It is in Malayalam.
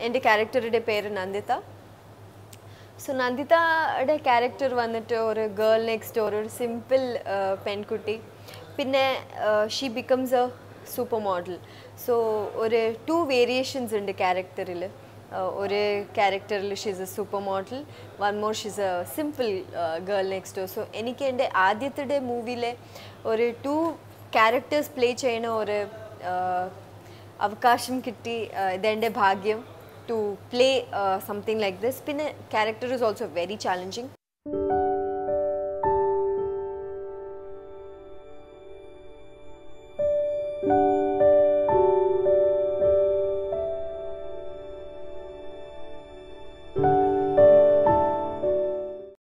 എൻ്റെ ക്യാരക്ടറുടെ പേര് നന്ദിത സോ നന്ദിതയുടെ ക്യാരക്ടർ വന്നിട്ട് ഒരു ഗേൾ നെക്സ്റ്റ് ഡോർ ഒരു സിമ്പിൾ പെൺകുട്ടി പിന്നെ she becomes a supermodel so ഒരു ടു വേരിയേഷൻസ് ഉണ്ട് ക്യാരക്ടറിൽ ഒരു ക്യാരക്ടറിൽ she's a supermodel one more she's a simple girl next door so എനിക്ക് എൻ്റെ ആദ്യത്തെ മൂവിയിലെ ഒരു ടു ക്യാരക്ടേഴ്സ് പ്ലേ ചെയ്യണ ഒരു അവകാശം കിട്ടി ഇതെൻ്റെ ഭാഗ്യം to play something like this പിന്നെ character is also very challenging